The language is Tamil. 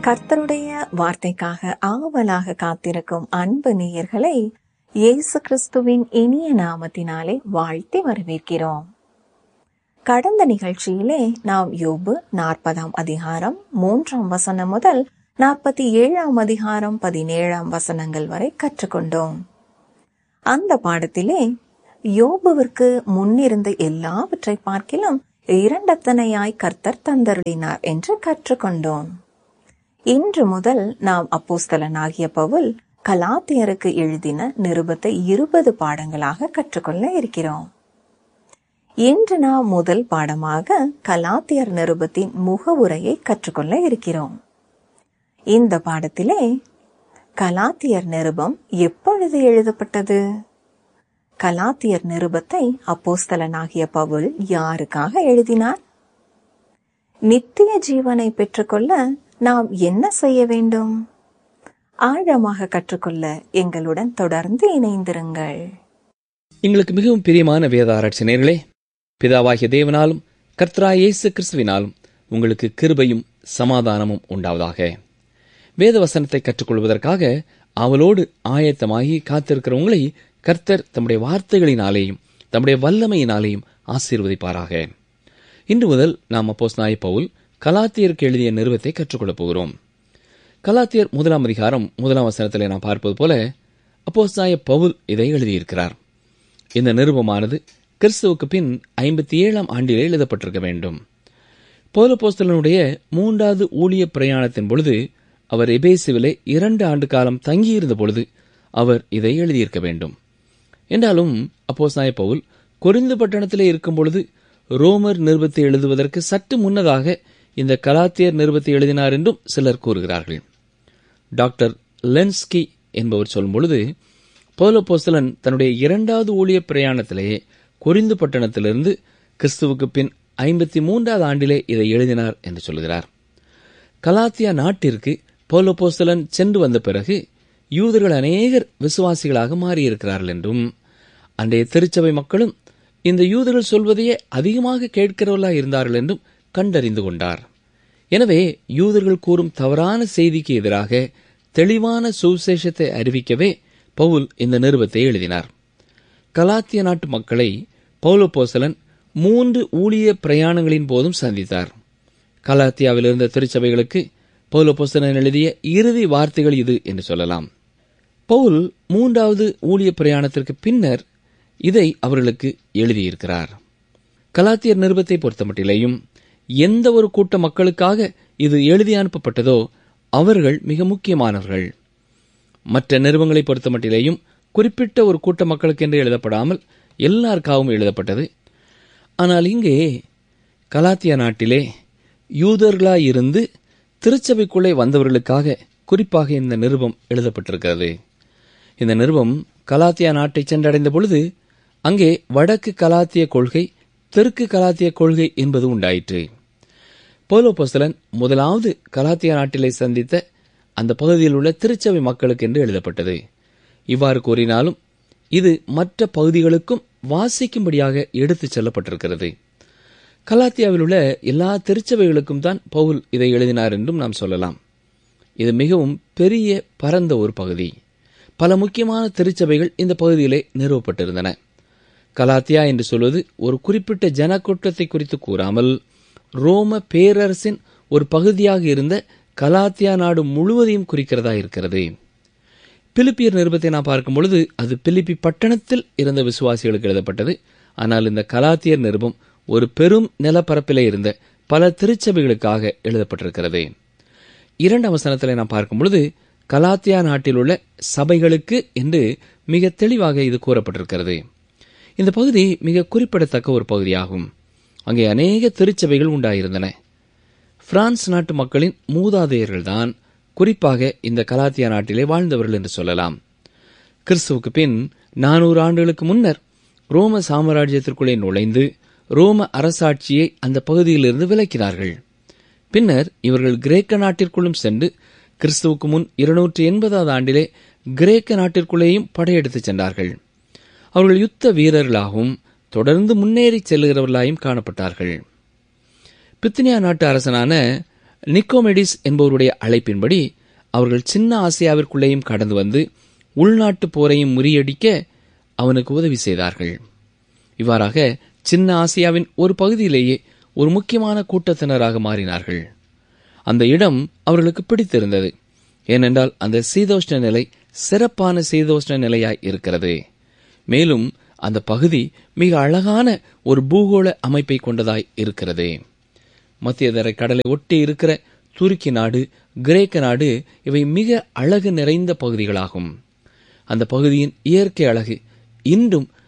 கர்த்தருடைய வார்த்தைக்காக ஆவலாக காத்திருக்கும் அன்பு நேயர்களை இயேசு கிறிஸ்துவின் இனிய நாமத்தினாலே வாழ்த்தி வரவேற்கிறோம் கடந்த நிகழ்ச்சியிலே நாம் யோபு நாற்பதாம் அதிகாரம் மூன்றாம் வசனம் முதல் நாற்பத்தி ஏழாம் அதிகாரம் பதினேழாம் வசனங்கள் வரை கற்றுக்கொண்டோம் அந்த பாடத்திலே யோபுவிற்கு முன்னிருந்த எல்லாவற்றை பார்க்கிலும் இரண்டத்தனையாய் கர்த்தர் தந்தருளினார் என்று கற்றுக்கொண்டோம் இன்று முதல் நாம் அப்போஸ்தலனாகிய பவுல் கலாத்தியருக்கு எழுதின நிருபத்தை இருபது பாடங்களாக கற்றுக்கொள்ள இருக்கிறோம் இன்று நாம் முதல் பாடமாக கலாத்தியர் நிருபத்தின் முகவுரையை கற்றுக்கொள்ள இருக்கிறோம் இந்த பாடத்திலே கலாத்தியர் நிருபம் எப்பொழுது எழுதப்பட்டது கலாத்தியர் நிருபத்தை அப்போஸ்தலனாகிய பவுல் யாருக்காக எழுதினார் நித்திய ஜீவனை பெற்றுக்கொள்ள நாம் என்ன செய்ய வேண்டும் ஆழமாக கற்றுக்கொள்ள எங்களுடன் தொடர்ந்து இணைந்திருங்கள் எங்களுக்கு மிகவும் பிரியமான வேத ஆராய்ச்சி நேர்களே பிதாவாகிய தேவனாலும் கர்த்தராய் இயேசு கிறிஸ்துவினாலும் உங்களுக்கு கிருபையும் சமாதானமும் உண்டாவதாக வேத வசனத்தை கற்றுக்கொள்வதற்காக அவளோடு ஆயத்தமாகி காத்திருக்கிற உங்களை கர்த்தர் தம்முடைய வார்த்தைகளினாலேயும் தம்முடைய வல்லமையினாலேயும் ஆசீர்வதிப்பாராக இன்று முதல் நாம் அப்போஸ் நாய் பவுல் கலாத்தியருக்கு எழுதிய நிறுவத்தை கற்றுக்கொள்ளப் போகிறோம் கலாத்தியர் முதலாம் அதிகாரம் முதலாம் வசனத்திலே நாம் பார்ப்பது போல அப்போஸ் நாய பவுல் இதை எழுதியிருக்கிறார் இந்த நிருபமானது கிறிஸ்துவுக்கு பின் ஐம்பத்தி ஏழாம் ஆண்டிலே எழுதப்பட்டிருக்க வேண்டும் பௌலபோஸ்தலனுடைய மூன்றாவது ஊழிய பிரயாணத்தின் பொழுது அவர் எபேசுவிலே இரண்டு ஆண்டு காலம் தங்கியிருந்த பொழுது அவர் இதை எழுதியிருக்க வேண்டும் என்றாலும் அப்போஸ் நாய பவுல் கொரிந்து பட்டணத்திலே இருக்கும் பொழுது ரோமர் நிருபத்தை எழுதுவதற்கு சற்று முன்னதாக இந்த கலாத்தியர் நிருபத்தை எழுதினார் என்றும் சிலர் கூறுகிறார்கள் டாக்டர் லென்ஸ்கி என்பவர் சொல்லும் பொழுது பௌலபோஸ்தலன் தன்னுடைய இரண்டாவது ஊழிய பிரயாணத்திலேயே கொரிந்து பட்டணத்திலிருந்து கிறிஸ்துவுக்கு பின் ஐம்பத்தி மூன்றாவது ஆண்டிலே இதை எழுதினார் என்று சொல்கிறார் கலாத்தியா நாட்டிற்கு பௌலபோஸ்தலன் சென்று வந்த பிறகு யூதர்கள் அநேகர் விசுவாசிகளாக மாறியிருக்கிறார்கள் என்றும் அன்றைய திருச்சபை மக்களும் இந்த யூதர்கள் சொல்வதையே அதிகமாக கேட்கிறவர்களாக இருந்தார்கள் என்றும் கண்டறிந்து கொண்டார் எனவே யூதர்கள் கூறும் தவறான செய்திக்கு எதிராக தெளிவான சுவிசேஷத்தை அறிவிக்கவே பவுல் இந்த நிருபத்தை எழுதினார் கலாத்திய நாட்டு மக்களை பௌலபோசலன் மூன்று ஊழிய பிரயாணங்களின் போதும் சந்தித்தார் கலாத்தியாவில் இருந்த திருச்சபைகளுக்கு பௌலபோசலன் எழுதிய இறுதி வார்த்தைகள் இது என்று சொல்லலாம் பவுல் மூன்றாவது ஊழிய பிரயாணத்திற்கு பின்னர் இதை அவர்களுக்கு எழுதியிருக்கிறார் கலாத்தியர் நிருபத்தை பொறுத்தமட்டிலேயும் எந்த ஒரு கூட்ட மக்களுக்காக இது எழுதி அனுப்பப்பட்டதோ அவர்கள் மிக முக்கியமானவர்கள் மற்ற நிறுவங்களை பொறுத்தமட்டிலேயும் குறிப்பிட்ட ஒரு கூட்ட மக்களுக்கென்று எழுதப்படாமல் எல்லாருக்காகவும் எழுதப்பட்டது ஆனால் இங்கே கலாத்தியா நாட்டிலே யூதர்களாயிருந்து திருச்சபைக்குள்ளே வந்தவர்களுக்காக குறிப்பாக இந்த நிருபம் எழுதப்பட்டிருக்கிறது இந்த நிருபம் கலாத்தியா நாட்டை சென்றடைந்த பொழுது அங்கே வடக்கு கலாத்திய கொள்கை தெற்கு கலாத்திய கொள்கை என்பது உண்டாயிற்று போலோபோஸ்தலன் முதலாவது கலாத்தியா நாட்டிலே சந்தித்த அந்த பகுதியில் உள்ள திருச்சபை மக்களுக்கு என்று எழுதப்பட்டது இவ்வாறு கூறினாலும் இது மற்ற பகுதிகளுக்கும் வாசிக்கும்படியாக எடுத்துச் செல்லப்பட்டிருக்கிறது கலாத்தியாவில் உள்ள எல்லா திருச்சபைகளுக்கும் தான் பவுல் இதை எழுதினார் என்றும் நாம் சொல்லலாம் இது மிகவும் பெரிய பரந்த ஒரு பகுதி பல முக்கியமான திருச்சபைகள் இந்த பகுதியிலே நிறுவப்பட்டிருந்தன கலாத்தியா என்று சொல்வது ஒரு குறிப்பிட்ட ஜனக்கூட்டத்தை குறித்து கூறாமல் ரோம பேரரசின் ஒரு பகுதியாக இருந்த கலாத்தியா நாடு முழுவதையும் குறிக்கிறதா இருக்கிறது பிலிப்பியர் நிருபத்தை நான் பார்க்கும் பொழுது அது பிலிப்பி பட்டணத்தில் இருந்த விசுவாசிகளுக்கு எழுதப்பட்டது ஆனால் இந்த கலாத்தியர் நிருபம் ஒரு பெரும் நிலப்பரப்பிலே இருந்த பல திருச்சபைகளுக்காக எழுதப்பட்டிருக்கிறது இரண்டாம் வசனத்தில் நாம் பார்க்கும் பொழுது கலாத்தியா நாட்டில் உள்ள சபைகளுக்கு என்று மிக தெளிவாக இது கூறப்பட்டிருக்கிறது இந்த பகுதி மிக குறிப்பிடத்தக்க ஒரு பகுதியாகும் அங்கே அநேக திருச்சபைகள் உண்டாயிருந்தன பிரான்ஸ் நாட்டு மக்களின் மூதாதையர்கள்தான் குறிப்பாக இந்த கலாத்தியா நாட்டிலே வாழ்ந்தவர்கள் என்று சொல்லலாம் கிறிஸ்துவுக்கு பின் நானூறு ஆண்டுகளுக்கு முன்னர் ரோம சாம்ராஜ்யத்திற்குள்ளே நுழைந்து ரோம அரசாட்சியை அந்த பகுதியிலிருந்து விலக்கினார்கள் பின்னர் இவர்கள் கிரேக்க நாட்டிற்குள்ளும் சென்று கிறிஸ்துவுக்கு முன் இருநூற்றி எண்பதாவது ஆண்டிலே கிரேக்க நாட்டிற்குள்ளேயும் படையெடுத்துச் சென்றார்கள் அவர்கள் யுத்த வீரர்களாகவும் தொடர்ந்து முன்னேறி செல்லுகிறவர்களாயும் காணப்பட்டார்கள் பித்தினியா நாட்டு அரசனான நிக்கோமெடிஸ் என்பவருடைய அழைப்பின்படி அவர்கள் சின்ன ஆசியாவிற்குள்ளேயும் கடந்து வந்து உள்நாட்டு போரையும் முறியடிக்க அவனுக்கு உதவி செய்தார்கள் இவ்வாறாக சின்ன ஆசியாவின் ஒரு பகுதியிலேயே ஒரு முக்கியமான கூட்டத்தினராக மாறினார்கள் அந்த இடம் அவர்களுக்கு பிடித்திருந்தது ஏனென்றால் அந்த சீதோஷ்ண நிலை சிறப்பான சீதோஷ்ண நிலையாய் இருக்கிறது மேலும் அந்த பகுதி மிக அழகான ஒரு பூகோள அமைப்பை கொண்டதாய் இருக்கிறது மத்திய தரை கடலை ஒட்டி இருக்கிற துருக்கி நாடு கிரேக்க நாடு இவை மிக அழகு நிறைந்த பகுதிகளாகும் அந்த பகுதியின் இயற்கை அழகு இன்றும்